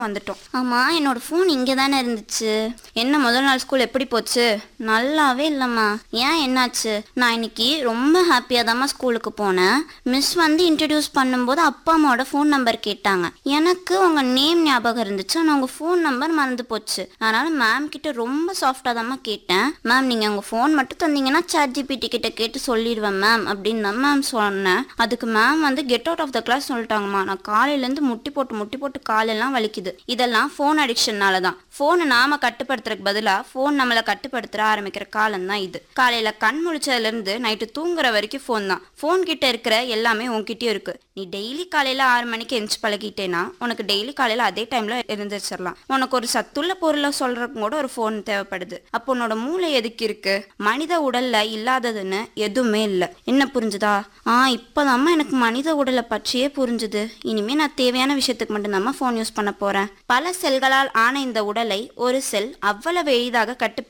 வந்துட்டோம் ஆமா என்னோட ஃபோன் இங்கே தானே இருந்துச்சு என்ன முதல் நாள் ஸ்கூல் எப்படி போச்சு நல்லாவே இல்லைம்மா ஏன் என்னாச்சு நான் இன்னைக்கு ரொம்ப ஹாப்பியாக தாம்மா ஸ்கூலுக்கு போனேன் மிஸ் வந்து இன்ட்ரடியூஸ் பண்ணும்போது அப்பா அம்மாவோட ஃபோன் நம்பர் கேட்டாங்க எனக்கு உங்கள் நேம் ஞாபகம் இருந்துச்சு ஆனால் உங்கள் ஃபோன் நம்பர் மறந்து போச்சு அதனால மேம் கிட்ட ரொம்ப சாஃப்டாக தாம்மா கேட்டேன் மேம் நீங்கள் உங்கள் ஃபோன் மட்டும் தந்தீங்கன்னா சாட் ஜிபிடி கிட்ட கேட்டு சொல்லிடுவேன் மேம் அப்படின்னு தான் மேம் சொன்னேன் அதுக்கு மேம் வந்து get out of the class சொல்லிட்டாங்கம்மா நான் காலையிலேருந்து முட்டி போட்டு முட்டி போட்டு காலெல்லாம் வலிக்குது இதெல்லாம் ஃபோன் அடிக்ஷன்னால தான் ஃபோனை நாம கட்டுப்படுத்துறதுக்கு பதிலாக ஃபோன் நம்மளை கட்டுப்படுத்த ஆரம்பிக்கிற காலம் தான் இது காலையில் கண் முழிச்சதுலேருந்து நைட்டு தூங்குற வரைக்கும் ஃபோன் தான் ஃபோன் கிட்ட இருக்கிற எல்லாமே உன்கிட்டயும் இருக்கு நீ டெய்லி காலையில் ஆறு மணிக்கு எந்திச்சு பழகிட்டேன்னா உனக்கு டெய்லி காலையில் அதே டைமில் எழுந்திரிச்சிடலாம் உனக்கு ஒரு சத்துள்ள பொருளை சொல்றதுக்கு கூட ஒரு ஃபோன் தேவைப்படுது அப்போ உன்னோட மூளை எதுக்கு இருக்கு மனித உடல்ல இல்லாததுன்னு எதுவுமே இல்லை என்ன புரிஞ்சுதா ஆ இப்போதாம்மா எனக்கு மனித உடலை பற்றியே புரிஞ்சுது இனிமே நான் தேவையான விஷயத்துக்கு மட்டும்தாம்மா ஃபோன் யூஸ் பண்ண போறேன் பல செல்களால் ஆன இந்த உடலை ஒரு செல் அவ்வளவு எளிதாக கட்டு